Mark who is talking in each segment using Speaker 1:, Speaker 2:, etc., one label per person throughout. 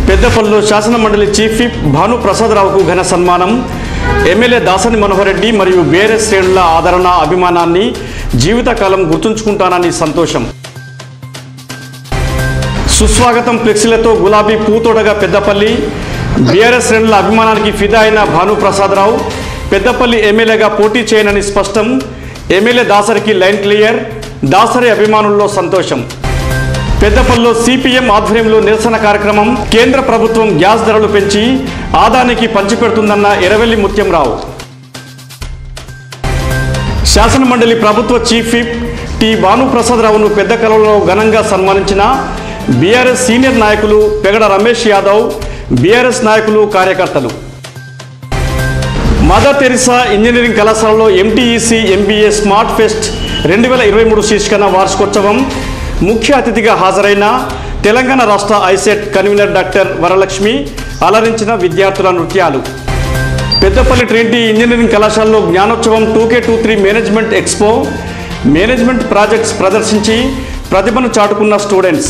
Speaker 1: పెద్దపల్లిలో శాసన మండలి చీఫ్ విప్ భాను ప్రసాదరావుకు ఘన సన్మానం ఎమ్మెల్యే దాసని మనోహర్ రెడ్డి మరియు వేరే శ్రేణుల ఆదరణ అభిమానాన్ని జీవితకాలం గుర్తుంచుకుంటానని సంతోషం సుస్వాగతం ఫ్లెక్సీలతో గులాబీ పూతోటగా పెద్దపల్లి బీఆర్ఎస్ శ్రేణుల అభిమానానికి ఫిదా అయిన భాను ప్రసాదరావు పెద్దపల్లి ఎమ్మెల్యేగా పోటీ చేయనని స్పష్టం ఎమ్మెల్యే దాసరికి లైన్ క్లియర్ దాసరి అభిమానుల్లో సంతోషం పెద్దపల్లిలో సిపిఎం ఆధ్వర్యంలో నిరసన కార్యక్రమం కేంద్ర ప్రభుత్వం గ్యాస్ ధరలు పెంచి ఆదానికి పంచిపెడుతుందన్న ఎరవెల్లి ముత్యంరావు శాసన మండలి ప్రభుత్వ చీఫ్ విప్ టి భానుప్రసాదరావును పెద్ద కలలో ఘనంగా సన్మానించిన బీఆర్ఎస్ సీనియర్ నాయకులు పెగడ రమేష్ యాదవ్ బీఆర్ఎస్ నాయకులు కార్యకర్తలు మదర్ తెరిసా ఇంజనీరింగ్ కళాశాలలో ఎంటీఈసీ ఎంబీఏ స్మార్ట్ ఫెస్ట్ రెండు వేల ఇరవై మూడు శీర్షికన వార్షికోత్సవం ముఖ్య అతిథిగా హాజరైన తెలంగాణ రాష్ట్ర ఐసెట్ కన్వీనర్ డాక్టర్ వరలక్ష్మి అలరించిన విద్యార్థుల నృత్యాలు పెద్దపల్లి ట్రింటీ ఇంజనీరింగ్ కళాశాలలో Gnanotsavam two K two three management expo management projects ప్రదర్శించి ప్రతిభను చాటుకున్న స్టూడెంట్స్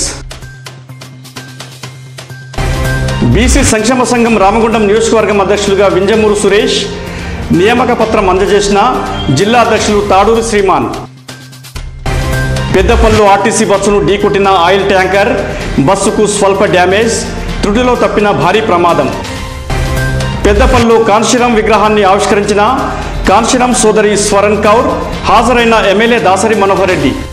Speaker 1: బీసీ సంక్షేమ సంఘం రామగుండం నియోజకవర్గం అధ్యక్షులుగా వింజమూరు సురేష్ నియామక పత్రం అందజేసిన జిల్లా అధ్యక్షులు తాడూరి శ్రీమాన్ పెద్దపల్లు ఆర్టీసీ బస్సును ఢీకొట్టిన ఆయిల్ ట్యాంకర్ బస్సుకు స్వల్ప డ్యామేజ్ త్రుటిలో తప్పిన భారీ ప్రమాదం పెద్దపల్లు కాన్శీరాం విగ్రహాన్ని ఆవిష్కరించిన కాన్శీరాం సోదరి స్వరణ్ కౌర్ హాజరైన ఎమ్మెల్యే దాసరి మనోహర్ రెడ్డి